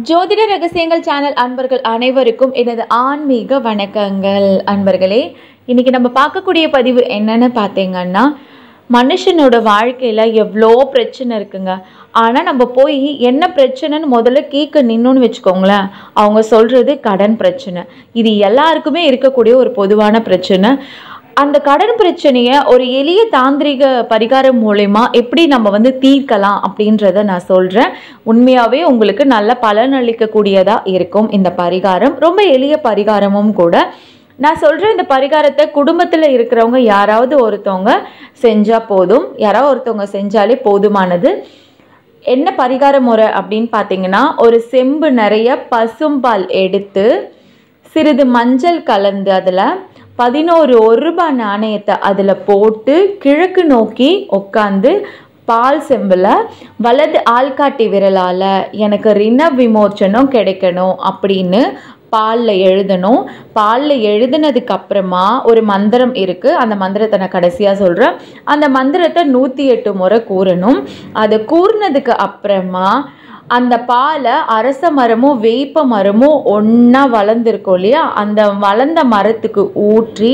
ஜோதிட ரகசியங்கள் சேனல் அன்பர்கள் அனைவருக்கும் எனது ஆன்மீக வணக்கங்கள் அன்பர்களே இன்னைக்கு நம்ம பார்க்கக்கூடிய பதிவு என்னன்னு பார்த்தீங்கன்னா மனுஷனோட வாழ்க்கையில் எவ்வளோ பிரச்சனை இருக்குங்க ஆனால் நம்ம போய் என்ன பிரச்சனைன்னு முதல்ல கேட்க நின்னோன்னு வச்சுக்கோங்களேன் அவங்க சொல்கிறது கடன் பிரச்சனை இது எல்லாருக்குமே இருக்கக்கூடிய ஒரு பொதுவான பிரச்சனை அந்த கடன் பிரச்சனையை ஒரு எளிய தாந்திரிக பரிகாரம் மூலயமா எப்படி நம்ம வந்து தீர்க்கலாம் அப்படின்றத நான் சொல்கிறேன் உண்மையாகவே உங்களுக்கு நல்ல பலன் அளிக்கக்கூடியதாக இருக்கும் இந்த பரிகாரம் ரொம்ப எளிய பரிகாரமும் கூட நான் சொல்கிற இந்த பரிகாரத்தை குடும்பத்தில் இருக்கிறவங்க யாராவது ஒருத்தவங்க செஞ்சால் போதும் யாராவது ஒருத்தவங்க செஞ்சாலே போதுமானது என்ன பரிகார முறை அப்படின்னு பார்த்தீங்கன்னா ஒரு செம்பு நிறைய பசும்பால் எடுத்து சிறிது மஞ்சள் கலந்து அதில் பதினோரு ஒரு ரூபாய் நாணயத்தை அதில் போட்டு கிழக்கு நோக்கி உட்காந்து பால் செம்பில் வலது ஆள்காட்டி விரலால் எனக்கு ரிண விமோச்சனம் கிடைக்கணும் அப்படின்னு பாலில் எழுதணும் பாலில் எழுதுனதுக்கு அப்புறமா ஒரு மந்திரம் இருக்குது அந்த மந்திரத்தை நான் கடைசியாக சொல்கிறேன் அந்த மந்திரத்தை நூற்றி எட்டு முறை கூறணும் அதை கூறினதுக்கு அப்புறமா அந்த பாலை அரச மரமும் வேப்ப மரமும் ஒன்றா வளர்ந்துருக்கும் இல்லையா அந்த வளர்ந்த மரத்துக்கு ஊற்றி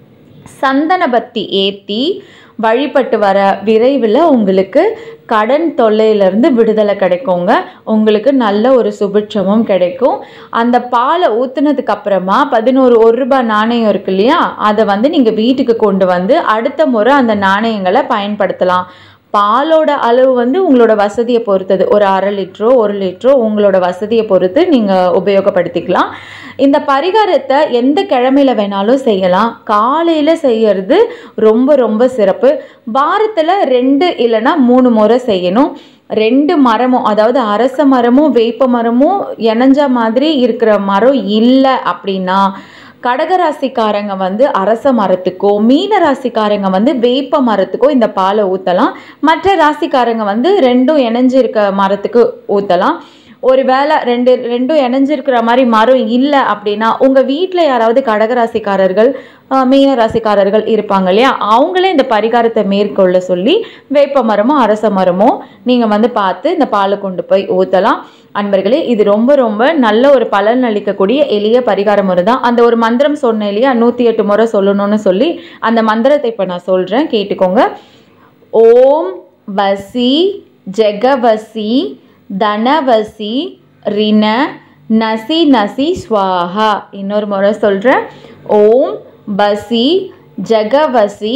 சந்தன பத்தி ஏற்றி வழிபட்டு வர விரைவில் உங்களுக்கு கடன் தொல்லையிலேருந்து விடுதலை கிடைக்குங்க உங்களுக்கு நல்ல ஒரு சுபிட்சமும் கிடைக்கும் அந்த பாலை ஊற்றுனதுக்கு அப்புறமா பதினோரு ஒரு ரூபாய் நாணயம் இருக்கு இல்லையா அதை வந்து நீங்கள் வீட்டுக்கு கொண்டு வந்து அடுத்த முறை அந்த நாணயங்களை பயன்படுத்தலாம் பாலோட அளவு வந்து உங்களோட வசதியை பொறுத்தது ஒரு அரை லிட்டரோ ஒரு லிட்டரோ உங்களோட வசதியை பொறுத்து நீங்கள் உபயோகப்படுத்திக்கலாம் இந்த பரிகாரத்தை எந்த கிழமையில வேணாலும் செய்யலாம் காலையில் செய்யறது ரொம்ப ரொம்ப சிறப்பு வாரத்தில் ரெண்டு இல்லைன்னா மூணு முறை செய்யணும் ரெண்டு மரமும் அதாவது அரச மரமும் வேப்ப மரமும் இணைஞ்ச மாதிரி இருக்கிற மரம் இல்லை அப்படின்னா கடகராசிக்காரங்க வந்து அரச மரத்துக்கோ மீன ராசிக்காரங்க வந்து வேப்ப மரத்துக்கோ இந்த பாலை ஊற்றலாம் மற்ற ராசிக்காரங்க வந்து ரெண்டும் இணைஞ்சிருக்க மரத்துக்கு ஊற்றலாம் ஒரு வேளை ரெண்டு ரெண்டும் இணைஞ்சிருக்கிற மாதிரி மரம் இல்லை அப்படின்னா உங்கள் வீட்டில் யாராவது கடகராசிக்காரர்கள் மீன ராசிக்காரர்கள் இருப்பாங்க இல்லையா அவங்களே இந்த பரிகாரத்தை மேற்கொள்ள சொல்லி வேப்ப மரமோ அரச மரமோ நீங்கள் வந்து பார்த்து இந்த பாலை கொண்டு போய் ஊற்றலாம் அன்பர்களே இது ரொம்ப ரொம்ப நல்ல ஒரு பலன் அளிக்கக்கூடிய எளிய பரிகார முறை தான் அந்த ஒரு மந்திரம் சொன்னேன் இல்லையா நூற்றி எட்டு முறை சொல்லணும்னு சொல்லி அந்த மந்திரத்தை இப்போ நான் சொல்கிறேன் கேட்டுக்கோங்க ஓம் வசி ஜெகவசி தனவசி ரின நசி நசி ஸ்வாஹா இன்னொரு முறை சொல்கிறேன் ஓம் பசி ஜெகவசி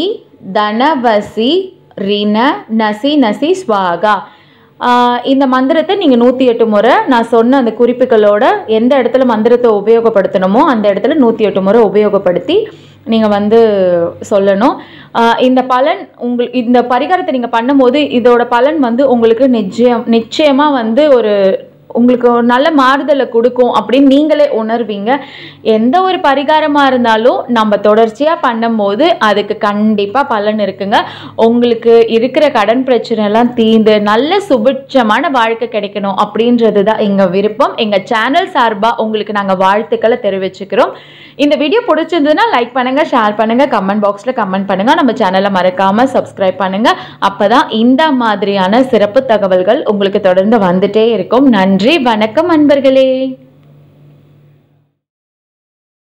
தனவசி ரின நசி நசி ஸ்வாகா இந்த மந்திரத்தை நீங்கள் நூற்றி எட்டு முறை நான் சொன்ன அந்த குறிப்புகளோட எந்த இடத்துல மந்திரத்தை உபயோகப்படுத்தணுமோ அந்த இடத்துல நூற்றி எட்டு முறை உபயோகப்படுத்தி நீங்கள் வந்து சொல்லணும் இந்த பலன் உங்கள் இந்த பரிகாரத்தை நீங்கள் பண்ணும்போது இதோட பலன் வந்து உங்களுக்கு நிச்சயம் நிச்சயமாக வந்து ஒரு உங்களுக்கு ஒரு நல்ல மாறுதலை கொடுக்கும் அப்படின்னு நீங்களே உணர்வீங்க எந்த ஒரு பரிகாரமாக இருந்தாலும் நம்ம தொடர்ச்சியாக பண்ணும்போது அதுக்கு கண்டிப்பாக பலன் இருக்குங்க உங்களுக்கு இருக்கிற கடன் பிரச்சனை எல்லாம் தீர்ந்து நல்ல சுபிட்சமான வாழ்க்கை கிடைக்கணும் அப்படின்றது தான் எங்கள் விருப்பம் எங்கள் சேனல் சார்பாக உங்களுக்கு நாங்கள் வாழ்த்துக்களை தெரிவிச்சுக்கிறோம் இந்த வீடியோ பிடிச்சிருந்ததுன்னா லைக் பண்ணுங்கள் ஷேர் பண்ணுங்கள் கமெண்ட் பாக்ஸில் கமெண்ட் பண்ணுங்கள் நம்ம சேனலை மறக்காமல் சப்ஸ்கிரைப் பண்ணுங்கள் அப்போ தான் இந்த மாதிரியான சிறப்பு தகவல்கள் உங்களுக்கு தொடர்ந்து வந்துட்டே இருக்கும் நன்றி வணக்கம் அன்பர்களே